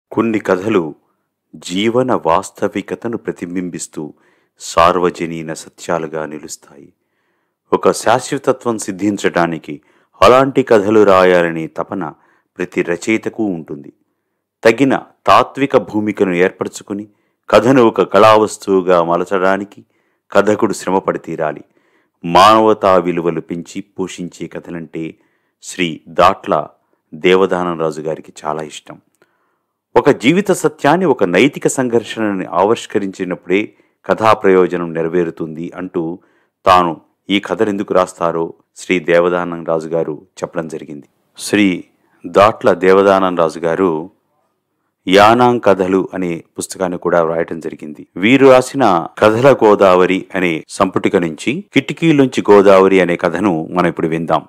కొన్ని కథలు జీవన వాస్తవికతను ప్రతిబింబిస్తూ సార్వజనీన సత్యాలుగా నిలుస్తాయి ఒక శాశ్వతత్వం సిద్ధించడానికి అలాంటి కథలు రాయాలనే తపన ప్రతి రచయితకు ఉంటుంది తగిన తాత్విక భూమికను ఏర్పరచుకుని కథను ఒక కళావస్తువుగా మలచడానికి కథకుడు శ్రమపడి తీరాలి మానవతా విలువలు పెంచి పోషించే కథలంటే శ్రీ దాట్ల దేవదానంరాజు గారికి చాలా ఇష్టం ఒక జీవిత సత్యాన్ని ఒక నైతిక సంఘర్షణని ఆవిష్కరించినప్పుడే కథా ప్రయోజనం నెరవేరుతుంది అంటూ తాను ఈ కథను ఎందుకు రాస్తారో శ్రీ దేవదానం రాజు గారు చెప్పడం జరిగింది శ్రీ దాట్ల దేవదానం రాజు గారు యానాం కథలు అనే పుస్తకాన్ని కూడా వ్రాయటం జరిగింది వీరు రాసిన కథల గోదావరి అనే సంపుటిక నుంచి కిటికీలోంచి గోదావరి అనే కథను మనం ఇప్పుడు విందాం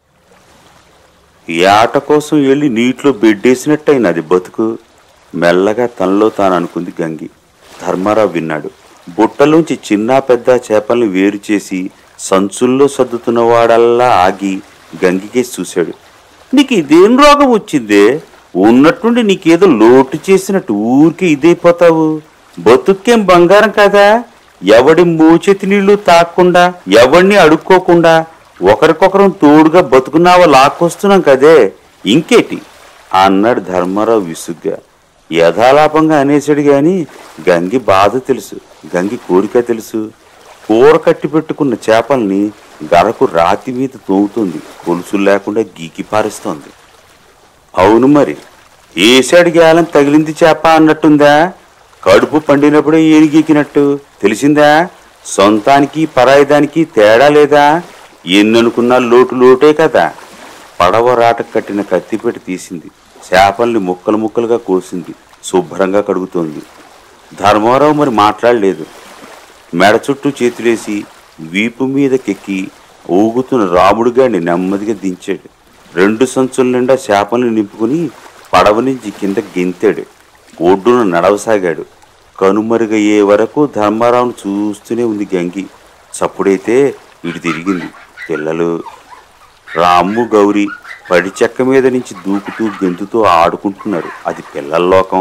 ఏట కోసం వెళ్ళి నీటిలో బెడ్డేసినట్టయినది బతుకు మెల్లగా తనలో తాను అనుకుంది గంగి ధర్మారావు విన్నాడు బుట్టలోంచి చిన్న పెద్ద చేపల్ని వేరు చేసి సంచుల్లో సర్దుతున్నవాడల్లా ఆగి గంగికేసి చూశాడు నీకు ఇదేం రోగం వచ్చిందే ఉన్నట్టుండి నీకేదో లోటు చేసినట్టు ఊరికే ఇదైపోతావు బతుక్కేం బంగారం కదా ఎవడి మూచెత్తి నీళ్లు తాకుండా ఎవడిని అడుక్కోకుండా ఒకరికొకరం తోడుగా బతుకున్నావా లాక్కొస్తున్నాం కదే ఇంకేటి అన్నాడు ధర్మారావు విసుగ్గా యథాలాపంగా అనేసాడు గాని గంగి బాధ తెలుసు గంగి కోరిక తెలుసు కూర కట్టి పెట్టుకున్న చేపల్ని గరకు రాతి మీద తోగుతుంది గొలుసులు లేకుండా గీకి పారేస్తోంది అవును మరి ఏసాడు గేలం తగిలింది చేప అన్నట్టుందా కడుపు పండినప్పుడే ఏరిగీకినట్టు తెలిసిందా సొంతానికి పరాయిదానికి తేడా లేదా ఎన్ననుకున్నా లోటు లోటే కదా పడవ రాట కట్టిన కత్తిపెట్టి తీసింది చేపల్ని ముక్కలు ముక్కలుగా కోసింది శుభ్రంగా కడుగుతోంది ధర్మారావు మరి మాట్లాడలేదు మెడ చుట్టూ చేతులేసి వీపు మీదకెక్కి ఊగుతున్న రాముడిగాడిని నెమ్మదిగా దించాడు రెండు సంచుల నిండా చేపలను నింపుకుని పడవ నుంచి కింద గెంతాడు ఒడ్డున నడవసాగాడు కనుమరుగయ్యే వరకు ధర్మారావును చూస్తూనే ఉంది గంగి చప్పుడైతే ఇటు తిరిగింది పిల్లలు రాము గౌరి పడి చెక్క మీద నుంచి దూకుతూ గెంతుతూ ఆడుకుంటున్నారు అది పిల్లల లోకం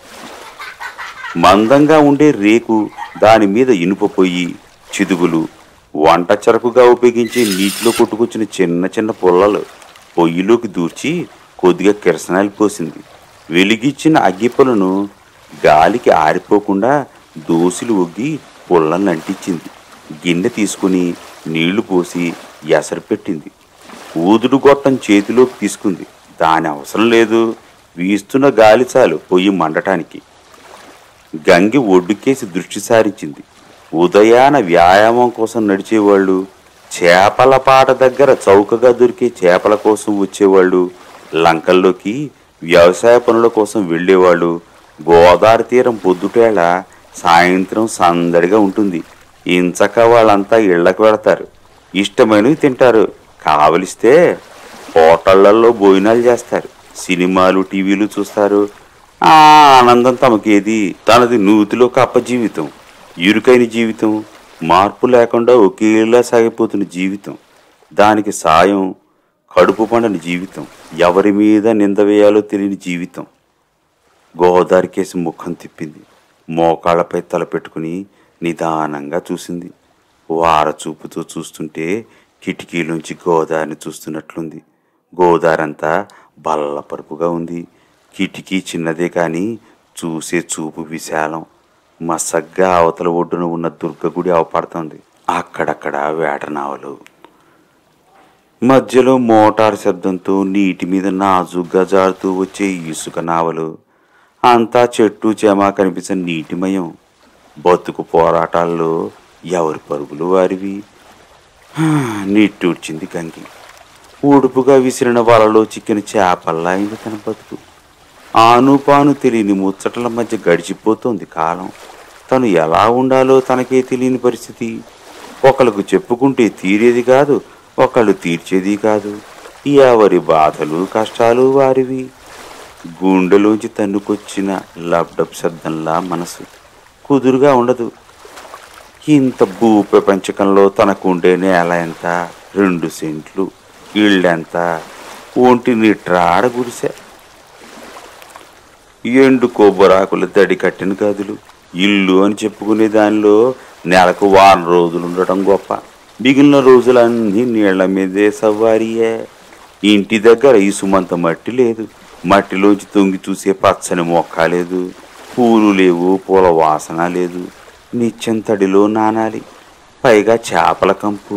మందంగా ఉండే రేకు దాని మీద ఇనుప పొయ్యి చిదుగులు వంట చెరకుగా ఉపయోగించే నీటిలో కొట్టుకొచ్చిన చిన్న చిన్న పుల్లలు పొయ్యిలోకి దూర్చి కొద్దిగా కిరసనాలు పోసింది వెలిగిచ్చిన అగ్గిపులను గాలికి ఆరిపోకుండా దోసిలు ఒగ్గి పుల్లను అంటించింది గిన్నె తీసుకుని నీళ్లు పోసి ఎసరు పెట్టింది ఊదుడు గొట్టం చేతిలోకి తీసుకుంది దాని అవసరం లేదు వీస్తున్న గాలి చాలు పొయ్యి మండటానికి గంగి ఒడ్డుకేసి దృష్టి సారించింది ఉదయాన వ్యాయామం కోసం నడిచేవాళ్ళు చేపల పాట దగ్గర చౌకగా దొరికే చేపల కోసం వచ్చేవాళ్ళు లంకల్లోకి వ్యవసాయ పనుల కోసం వెళ్ళేవాళ్ళు గోదావరి తీరం పొద్దుటేళ సాయంత్రం సందడిగా ఉంటుంది ఇంచక వాళ్ళంతా ఇళ్లకు వెళతారు ఇష్టమైనవి తింటారు కావలిస్తే హోటళ్లలో భోజనాలు చేస్తారు సినిమాలు టీవీలు చూస్తారు ఆ ఆనందం తమకేది తనది నూతిలో కప్ప జీవితం ఇరుకైన జీవితం మార్పు లేకుండా ఒకేలా సాగిపోతున్న జీవితం దానికి సాయం కడుపు పండని జీవితం ఎవరి మీద నింద వేయాలో తెలియని జీవితం గోదావరి కేసి ముఖం తిప్పింది మోకాళ్ళపై తలపెట్టుకుని నిదానంగా చూసింది వార చూపుతో చూస్తుంటే కిటికీలోంచి గోదావరిని చూస్తున్నట్లుంది గోదావరంతా బల్లపరుపుగా ఉంది కిటికీ చిన్నదే కానీ చూసే చూపు విశాలం మసగ్గా అవతల ఒడ్డున ఉన్న దుర్గగుడి అవపడుతోంది అక్కడక్కడ వేట నావలు మధ్యలో మోటార్ శబ్దంతో నీటి మీద నాజుగ్గా జారుతూ వచ్చే ఇసుక నావలు అంతా చెట్టు చేమ కనిపించిన నీటిమయం బతుకు పోరాటాల్లో ఎవరి పరుగులు వారివి హా, నిట్టూడ్చింది గంగి ఊడుపుగా విసిరిన వలలో చిక్కిన చేపల్లా అయింది తన బతుకు ఆనుపాను తెలియని ముచ్చటల మధ్య గడిచిపోతోంది కాలం తను ఎలా ఉండాలో తనకే తెలియని పరిస్థితి ఒకళ్ళకు చెప్పుకుంటే తీరేది కాదు ఒకళ్ళు తీర్చేది కాదు ఎవరి బాధలు కష్టాలు వారివి గుండెలోంచి తన్నుకొచ్చిన లబ్డబ్ శబ్దంలా మనసు కుదురుగా ఉండదు ఇంత భూ ప్రపంచకంలో తనకుండే నేల ఎంత రెండు సెంట్లు ఇళ్ళెంత ఒంటి నిట్రాడ గుడిసె ఎండు కొబ్బరాకుల తడి కట్టిన గదులు ఇల్లు అని చెప్పుకునే దానిలో నెలకు వారం రోజులు ఉండటం గొప్ప మిగిలిన రోజులన్నీ నీళ్ల మీదే సవ్వారియే ఇంటి దగ్గర ఇసుమంత మట్టి లేదు మట్టిలోంచి తొంగి చూసే పచ్చని మొక్క లేదు పూలు లేవు పూల వాసన లేదు నిత్యం తడిలో నానాలి పైగా చేపల కంపు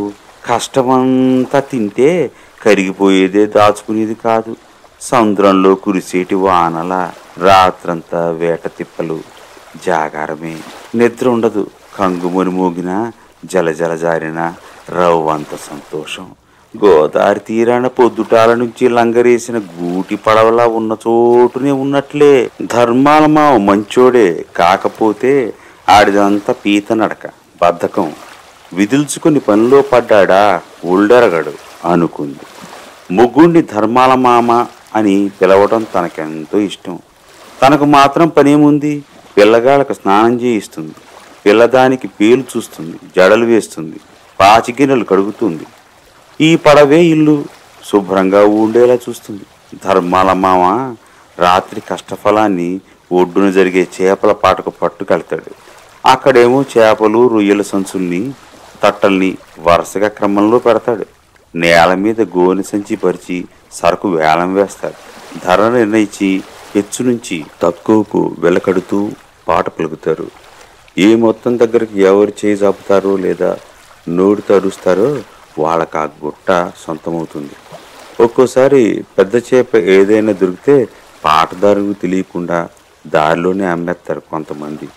కష్టమంతా తింటే కరిగిపోయేదే దాచుకునేది కాదు సముద్రంలో కురిసేటి వానల రాత్రంతా వేట తిప్పలు జాగారమే నిద్ర ఉండదు కంగుమని మోగిన జలజల జారిన రవ్వంత సంతోషం గోదావరి తీరాన పొద్దుటాల నుంచి లంగరేసిన గూటి పడవలా ఉన్న చోటునే ఉన్నట్లే ధర్మాల మావ మంచోడే కాకపోతే ఆడిదంతా పీత నడక బద్ధకం విదిల్చుకుని పనిలో పడ్డాడా ఉల్డరగడు అనుకుంది ముగ్గుండి ధర్మాల మామ అని పిలవటం తనకెంతో ఇష్టం తనకు మాత్రం పనేముంది పిల్లగాళ్ళకు స్నానం చేయిస్తుంది పిల్లదానికి పేలు చూస్తుంది జడలు వేస్తుంది పాచిగిన్నెలు కడుగుతుంది ఈ పడవే ఇల్లు శుభ్రంగా ఉండేలా చూస్తుంది ధర్మాల మామ రాత్రి కష్టఫలాన్ని ఒడ్డున జరిగే చేపల పాటకు పట్టుకెళ్తాడు అక్కడేమో చేపలు రొయ్యల సంచుల్ని తట్టల్ని వరుసగా క్రమంలో పెడతాడు నేల మీద గోని సంచి పరిచి సరుకు వేలం వేస్తాడు ధర నిర్ణయించి హెచ్చు నుంచి తక్కువకు వెలకడుతూ పాట పలుకుతారు ఏ మొత్తం దగ్గరికి ఎవరు చేయి చాపుతారో లేదా నోటితో అరుస్తారో వాళ్ళకి ఆ గుట్ట సొంతమవుతుంది ఒక్కోసారి పెద్ద చేప ఏదైనా దొరికితే పాటదారుకు తెలియకుండా దారిలోనే అమ్మేస్తారు కొంతమంది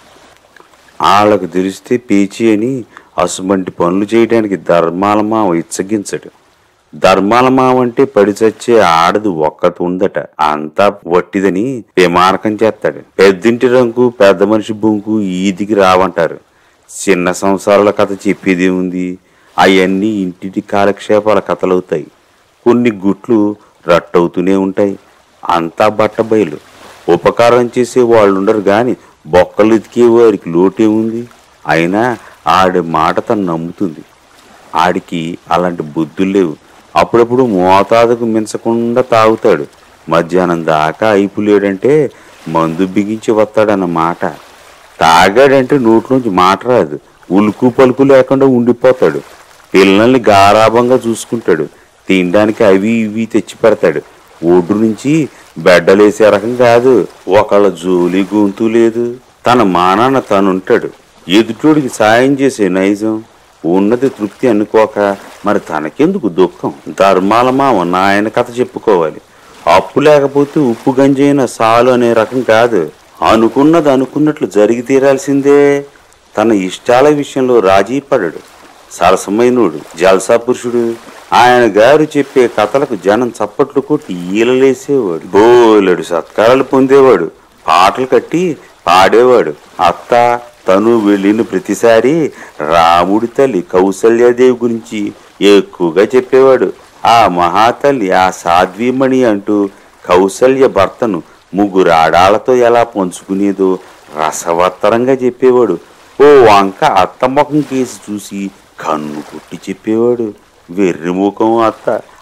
వాళ్ళకు తెలిస్తే పీచి అని అసుమంటి పనులు చేయడానికి ధర్మాల మావ ఇచ్చగించడు ధర్మాల మావ అంటే పడి చచ్చే ఆడది ఒక్కటి ఉందట అంతా వట్టిదని విమారకం చేస్తాడు పెద్దింటి రంగు పెద్ద మనిషి బొంకు ఈదికి రావంటారు చిన్న సంసారాల కథ చెప్పేది ఉంది అవన్నీ ఇంటిటి కాలక్షేపాల కథలవుతాయి కొన్ని గుట్లు రట్టవుతూనే ఉంటాయి అంతా బట్ట బయలు ఉపకారం చేసే వాళ్ళు ఉండరు గాని బొక్కలు ఎతికే వారికి లోటే ఉంది అయినా ఆడి మాట తను నమ్ముతుంది ఆడికి అలాంటి బుద్ధులు లేవు అప్పుడప్పుడు మోతాదుకు మించకుండా తాగుతాడు మధ్యాహ్నం దాకా అయిపోలేడంటే మందు బిగించి వస్తాడన్నమాట తాగాడంటే నోట్లోంచి మాట రాదు ఉలుకు పలుకు లేకుండా ఉండిపోతాడు పిల్లల్ని గారాభంగా చూసుకుంటాడు తినడానికి అవి ఇవి తెచ్చి పెడతాడు ఒడ్డు నుంచి బెడ్డలేసే రకం కాదు ఒకళ్ళ జోలి గొంతు లేదు తన మానాన్న తనుంటాడు ఎదుటోడికి సాయం చేసే నైజం ఉన్నది తృప్తి అనుకోక మరి తనకెందుకు దుఃఖం ధర్మాల మామ నాయన కథ చెప్పుకోవాలి అప్పు లేకపోతే ఉప్పు గంజైన సాలు అనే రకం కాదు అనుకున్నది అనుకున్నట్లు జరిగి తీరాల్సిందే తన ఇష్టాల విషయంలో రాజీ పడడు సరసమైనడు జల్సా పురుషుడు ఆయన గారు చెప్పే కథలకు జనం చప్పట్లు కొట్టి ఈలలేసేవాడు బోలెడు సత్కారాలు పొందేవాడు పాటలు కట్టి పాడేవాడు అత్త తను వెళ్ళిన ప్రతిసారి రాముడి తల్లి కౌసల్యాదేవి గురించి ఎక్కువగా చెప్పేవాడు ఆ మహాతల్లి ఆ సాధ్వీమణి అంటూ కౌసల్య భర్తను ముగ్గురు ఆడాలతో ఎలా పంచుకునేదో రసవత్తరంగా చెప్పేవాడు ఓ వంక అత్త ముఖం కేసి చూసి కన్ను కొట్టి చెప్పేవాడు వెర్రి ముఖం అత్త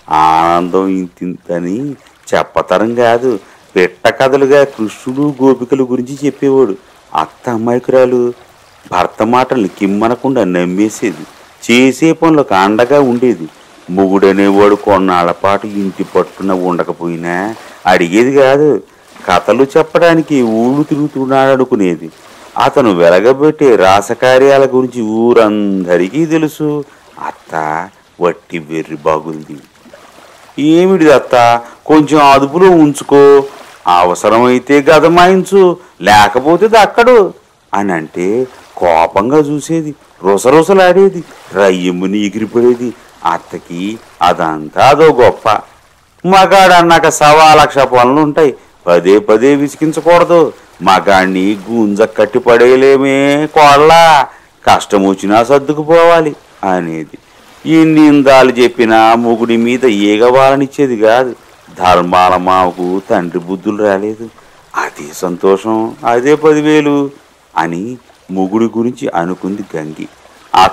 ఆనందం ఇంతింతని చెప్పతరం కాదు పెట్ట కథలుగా కృష్ణుడు గోపికల గురించి చెప్పేవాడు అత్త అమాయకురాలు భర్త మాటల్ని కిమ్మనకుండా నమ్మేసేది చేసే పనులకు అండగా ఉండేది మొగుడనేవాడు కొన్నాళ్ల పాటు ఇంటి పట్టున ఉండకపోయినా అడిగేది కాదు కథలు చెప్పడానికి ఊళ్ళు తిరుగుతున్నాడు అనుకునేది అతను వెలగబెట్టే రాసకార్యాల గురించి ఊరందరికీ తెలుసు అత్త వట్టి వెర్రి బాగుంది ఏమిటి అత్త కొంచెం అదుపులో ఉంచుకో అవసరమైతే గదమాయించు లేకపోతే దక్కడు అని అంటే కోపంగా చూసేది రుసరుసలాడేది రయ్యమ్మని ఎగిరిపడేది అత్తకి అదంతా అదో గొప్ప మగాడన్నాక సవా లక్ష పనులు ఉంటాయి పదే పదే విసిగించకూడదు మగాణ్ణి గుంజ కట్టి పడేయలేమే కోళ్ళ కష్టం వచ్చినా సర్దుకుపోవాలి అనేది ఇన్ని ఇందాలు చెప్పినా మొగుడి మీద ఏగవాలనిచ్చేది కాదు ధర్మాల మామకు తండ్రి బుద్ధులు రాలేదు అదే సంతోషం అదే పదివేలు అని మొగుడి గురించి అనుకుంది గంగి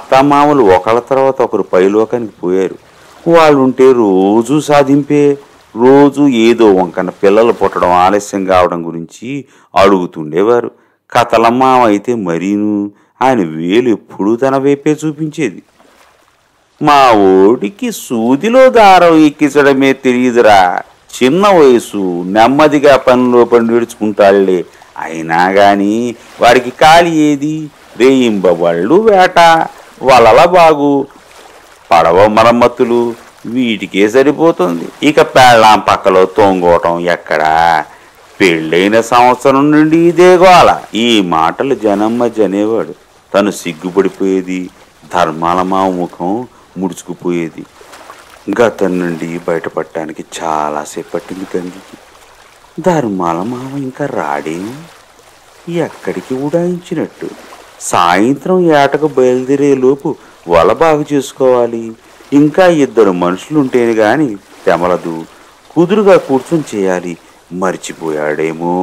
అత్తమామలు ఒకళ్ళ తర్వాత ఒకరు పైలోకానికి పోయారు వాళ్ళుంటే రోజూ సాధింపే రోజు ఏదో వంకన పిల్లలు పుట్టడం ఆలస్యం కావడం గురించి అడుగుతుండేవారు కథలమ్మ అయితే మరీను ఆయన వేలు ఎప్పుడూ తన వైపే చూపించేది మా ఓడికి సూదిలో దారం ఎక్కించడమే తెలియదురా చిన్న వయసు నెమ్మదిగా పనిలో పని నేర్చుకుంటాడులే అయినా గాని వాడికి ఖాళీ ఏది రేయింబవళ్ళు వేట వలల బాగు పడవ మరమ్మతులు వీటికే సరిపోతుంది ఇక పెళ్ళాం పక్కలో తొంగోవటం ఎక్కడా పెళ్ళైన సంవత్సరం నుండి ఇదే గోల ఈ మాటలు జనం మధ్య అనేవాడు తను సిగ్గుపడిపోయేది ధర్మాల మామ ముఖం ముడుచుకుపోయేది గతం నుండి బయటపడటానికి చాలాసేపు పట్టింది గంగికి ధర్మాల మామ ఇంకా రాడే ఎక్కడికి ఉడాయించినట్టు సాయంత్రం ఏటకు బయలుదేరే లోపు వల బాగు చేసుకోవాలి ఇంకా ఇద్దరు మనుషులుంటేనే గాని తెమలదు కుదురుగా కూర్చొని చేయాలి మర్చిపోయాడేమో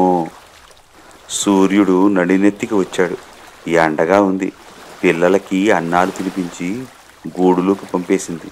సూర్యుడు నడినెత్తికి వచ్చాడు ఎండగా ఉంది పిల్లలకి అన్నాలు తినిపించి గూడులోకి పంపేసింది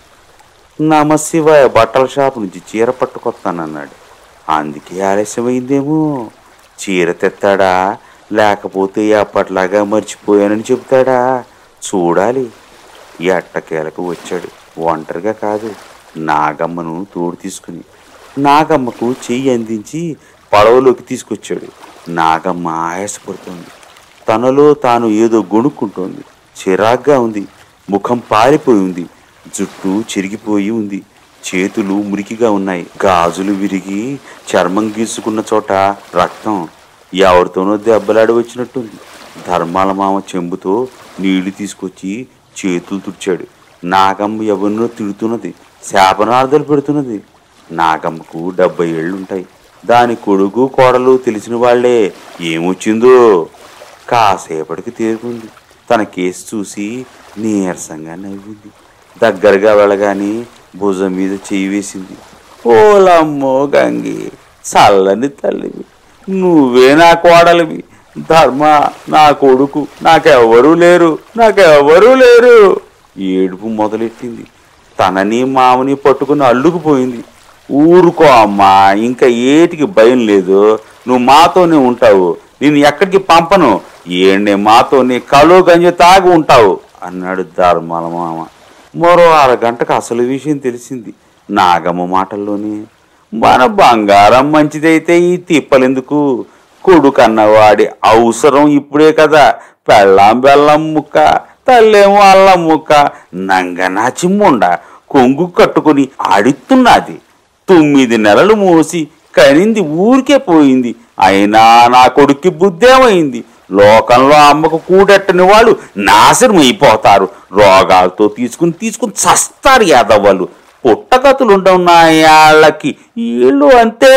నమశివాయ బట్టల షాపు నుంచి చీర పట్టుకొస్తానన్నాడు అందుకే ఆలస్యమైందేమో చీర తెత్తాడా లేకపోతే అప్పట్లాగా మర్చిపోయానని చెబుతాడా చూడాలి ఎట్టకేలకు వచ్చాడు ఒంటరిగా కాదు నాగమ్మను తోడు తీసుకుని నాగమ్మకు చెయ్యి అందించి పడవలోకి తీసుకొచ్చాడు నాగమ్మ ఆయాసపడుతోంది తనలో తాను ఏదో గొణుక్కుంటోంది చిరాగ్గా ఉంది ముఖం పారిపోయి ఉంది జుట్టు చెరిగిపోయి ఉంది చేతులు మురికిగా ఉన్నాయి గాజులు విరిగి చర్మం గీసుకున్న చోట రక్తం ఎవరితోనో దెబ్బలాడి వచ్చినట్టుంది ధర్మాల మామ చెంబుతో నీళ్లు తీసుకొచ్చి చేతులు తుడిచాడు నాగమ్మ ఎవరినో తిడుతున్నది శాపనార్థాలు పెడుతున్నది నాగమ్మకు డెబ్బై ఏళ్ళుంటాయి దాని కొడుకు కోడలు తెలిసిన వాళ్లే ఏమొచ్చిందో కాసేపటికి తేరుకుంది తన కేసు చూసి నీరసంగా నవ్వింది దగ్గరగా వెళ్ళగానే భుజం మీద చేయి వేసింది ఓలమ్మో గంగి చల్లని తల్లివి నువ్వే నా కోడలివి ధర్మ నా కొడుకు నాకెవ్వరూ లేరు నాకెవ్వరూ లేరు ఏడుపు మొదలెట్టింది తనని మామని పట్టుకుని అల్లుకుపోయింది ఊరుకో అమ్మా ఇంకా ఏటికి భయం లేదు నువ్వు మాతోనే ఉంటావు నేను ఎక్కడికి పంపను ఏండే మాతోనే కలు గంజి తాగి ఉంటావు అన్నాడు ధర్మాల మామ మరో అరగంటకు అసలు విషయం తెలిసింది నాగమ్మ మాటల్లోనే మన బంగారం మంచిదైతే ఈ తిప్పలెందుకు కొడుకు అన్నవాడి అవసరం ఇప్పుడే కదా పెళ్ళాం బెల్లం ముక్క తల్లేమో అల్లం ముక్క నంగనాచి ముండ కొంగు కట్టుకుని ఆడిస్తున్నది తొమ్మిది నెలలు మోసి కనింది ఊరికే పోయింది అయినా నా కొడుక్కి బుద్ధేమైంది లోకంలో అమ్మకు కూడెట్టని వాళ్ళు నాశనం అయిపోతారు రోగాలతో తీసుకుని తీసుకుని చస్తారు యాదవ్వలు పుట్టగతులు ఉండవున్నాయాళ్ళకి వీళ్ళు అంతే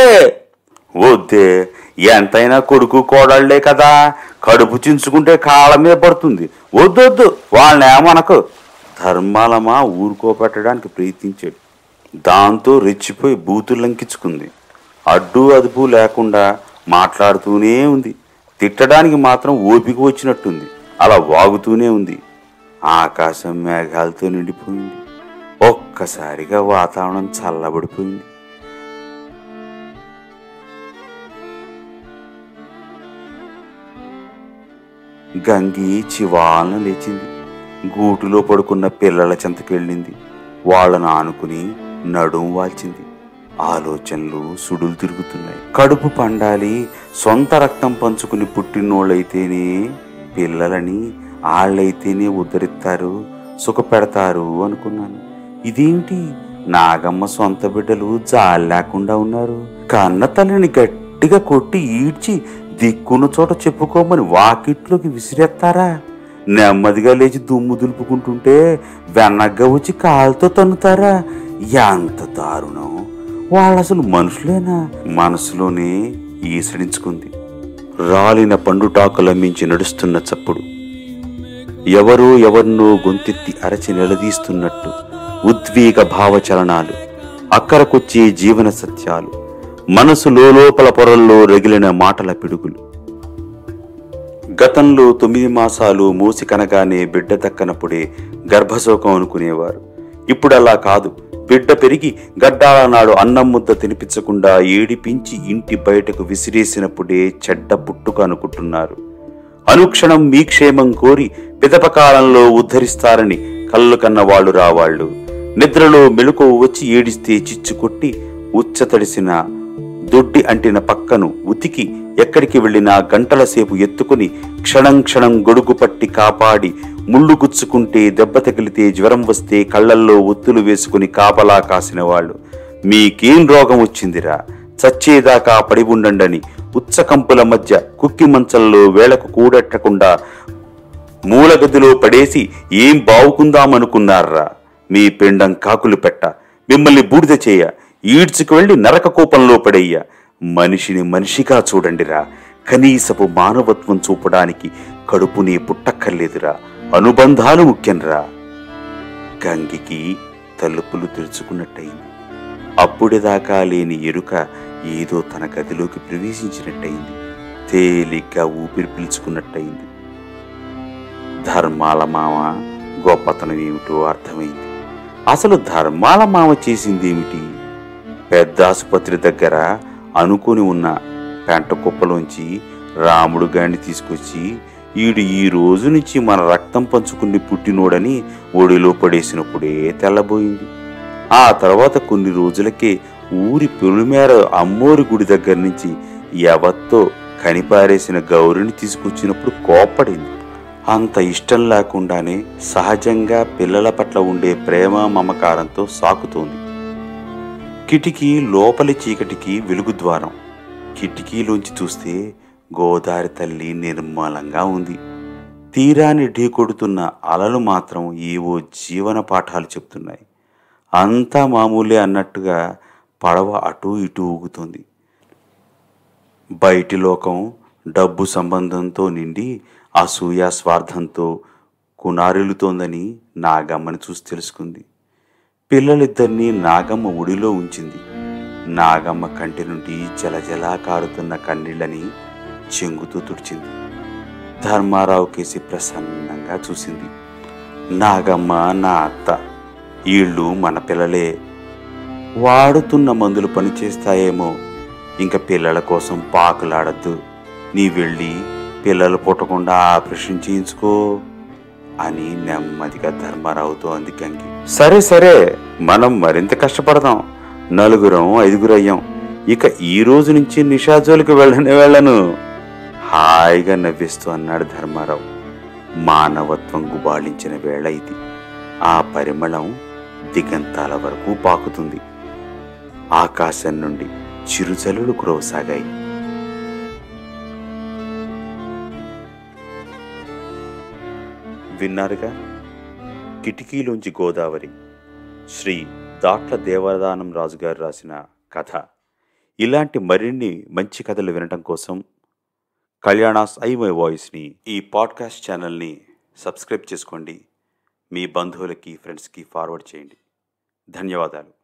వద్దే ఎంతైనా కొడుకు కోడళ్లే కదా కడుపు చించుకుంటే కాళ్ళ మీద పడుతుంది వద్దొద్దు వాళ్ళని ఏమనకు ధర్మాలమా ఊరుకోపెట్టడానికి ప్రయత్నించాడు దాంతో రెచ్చిపోయి బూతులు లంకించుకుంది అడ్డు అదుపు లేకుండా మాట్లాడుతూనే ఉంది తిట్టడానికి మాత్రం ఓపిక వచ్చినట్టుంది అలా వాగుతూనే ఉంది ఆకాశం మేఘాలతో నిండిపోయింది ఒక్కసారిగా వాతావరణం చల్లబడిపోయింది గంగి చివాలను లేచింది గూటులో పడుకున్న పిల్లల చెంతకెళ్ళింది వాళ్ళను ఆనుకుని నడుం వాల్చింది ఆలోచనలు సుడులు తిరుగుతున్నాయి కడుపు పండాలి సొంత రక్తం పంచుకుని పుట్టినోళ్ళైతేనే పిల్లలని ఆళ్ళైతేనే ఉద్ధరిస్తారు సుఖపెడతారు అనుకున్నాను ఇదేంటి నాగమ్మ సొంత బిడ్డలు జాలి లేకుండా ఉన్నారు కన్న తల్లిని గట్టిగా కొట్టి ఈడ్చి దిక్కున్న చోట చెప్పుకోమని వాకిట్లోకి విసిరేస్తారా నెమ్మదిగా లేచి దుమ్ము దులుపుకుంటుంటే వెనగ్గా వచ్చి కాలుతో తన్నుతారా ఎంత దారుణం వాళ్ళు అసలు మనుషులేనా మనసులోనే ఈసడించుకుంది రాలిన పండుటాకుల మించి నడుస్తున్న చప్పుడు ఎవరో ఎవరినో గొంతెత్తి అరచి నిలదీస్తున్నట్టు ఉద్వేగ భావచలనాలు అక్కరకొచ్చే జీవన సత్యాలు మనసు లోపల పొరల్లో రగిలిన మాటల పిడుగులు గతంలో తొమ్మిది మాసాలు మూసి కనగానే బిడ్డ దక్కనప్పుడే గర్భశోకం అనుకునేవారు ఇప్పుడు అలా కాదు బిడ్డ పెరిగి గడ్డాల నాడు అన్నం ముద్ద తినిపించకుండా ఏడిపించి ఇంటి బయటకు విసిరేసినప్పుడే చెడ్డ పుట్టుక అనుకుంటున్నారు అనుక్షణం మీ క్షేమం కోరి పిదప కాలంలో ఉద్ధరిస్తారని కళ్ళు కన్న వాళ్ళు రావాళ్ళు నిద్రలో మెలకు వచ్చి ఏడిస్తే చిచ్చు కొట్టి ఉచ్చ తడిసిన దొడ్డి అంటిన పక్కను ఉతికి ఎక్కడికి వెళ్ళినా గంటల సేపు ఎత్తుకుని క్షణం క్షణం గొడుగు పట్టి కాపాడి ముళ్ళు గుచ్చుకుంటే దెబ్బ తగిలితే జ్వరం వస్తే కళ్ళల్లో ఒత్తులు వేసుకుని కాపలా కాసిన వాళ్ళు మీకేం రోగం వచ్చిందిరా చచ్చేదాకా పడి ఉండండని ఉచ్చకంపుల మధ్య కుక్కి మంచంలో వేళకు కూడెట్టకుండా మూలగదిలో పడేసి ఏం బావుకుందామనుకున్నారా మీ పిండం కాకులు పెట్ట మిమ్మల్ని బూడిద చేయ ఈడ్చుకు వెళ్లి నరక కూపంలో పడేయ్య మనిషిని మనిషిగా చూడండిరా కనీసపు మానవత్వం చూపడానికి కడుపునే పుట్టక్కర్లేదురా అనుబంధాలు ముఖ్యంరా గంగికి తలుపులు తెరుచుకున్నట్టయింది అప్పుడిదాకా లేని ఎరుక ఏదో తన గదిలోకి ప్రవేశించినట్టయింది తేలిగ్గా ఊపిరి పీల్చుకున్నట్టయింది ధర్మాల మామ గొప్పతనం ఏమిటో అర్థమైంది అసలు ధర్మాల మామ చేసిందేమిటి పెద్ద ఆసుపత్రి దగ్గర అనుకుని ఉన్న పెంట కుప్పలోంచి రాముడు గాడిని తీసుకొచ్చి ఈడు ఈ రోజు నుంచి మన రక్తం పంచుకుని పుట్టినోడని ఒడిలో పడేసినప్పుడే తెల్లబోయింది ఆ తర్వాత కొన్ని రోజులకే ఊరి పొలిమేర అమ్మోరి గుడి దగ్గర నుంచి ఎవత్తో కనిపారేసిన గౌరిని తీసుకొచ్చినప్పుడు కోప్పడింది అంత ఇష్టం లేకుండానే సహజంగా పిల్లల పట్ల ఉండే ప్రేమ మమకారంతో సాకుతోంది కిటికీ లోపలి చీకటికి వెలుగు ద్వారం కిటికీలోంచి చూస్తే గోదారి తల్లి నిర్మలంగా ఉంది తీరాన్ని ఢీకొడుతున్న అలలు మాత్రం ఏవో జీవన పాఠాలు చెప్తున్నాయి అంతా మామూలే అన్నట్టుగా పడవ అటూ ఇటూ ఊగుతుంది బయటి లోకం డబ్బు సంబంధంతో నిండి అసూయ స్వార్థంతో కునారిల్లుతోందని నాగమ్మని చూసి తెలుసుకుంది పిల్లలిద్దరినీ నాగమ్మ ఒడిలో ఉంచింది నాగమ్మ కంటి నుండి జలజలా కారుతున్న కన్నీళ్ళని చెంగుతూ తుడిచింది ధర్మారావు కేసి ప్రసన్నంగా చూసింది నాగమ్మ నా అత్త వీళ్ళు మన పిల్లలే వాడుతున్న మందులు పనిచేస్తాయేమో ఇంక పిల్లల కోసం పాకులాడద్దు నీ వెళ్ళి పిల్లలు పుట్టకుండా ఆపరేషన్ చేయించుకో అని నెమ్మదిగా ధర్మారావుతో అంది గంగి సరే సరే మనం మరింత కష్టపడదాం నలుగురం ఐదుగురు అయ్యాం ఇక ఈ రోజు నుంచి నిషాజోలికి వెళ్ళనే వెళ్ళను హాయిగా నవ్విస్తూ అన్నాడు ధర్మారావు మానవత్వం గుబాళించిన వేళ ఇది ఆ పరిమళం దిగంతాల వరకు పాకుతుంది ఆకాశం నుండి చిరుజల్లులు కురవసాగాయి విన్నారుగా కిటికీలోంచి గోదావరి శ్రీ దాట్ల దేవదానం రాజు గారు రాసిన కథ ఇలాంటి మరిన్ని మంచి కథలు వినటం కోసం కళ్యాణాస్ ఐ మై వాయిస్ని ఈ పాడ్కాస్ట్ ఛానల్ని సబ్స్క్రైబ్ చేసుకోండి మీ బంధువులకి ఫ్రెండ్స్కి ఫార్వర్డ్ చేయండి ధన్యవాదాలు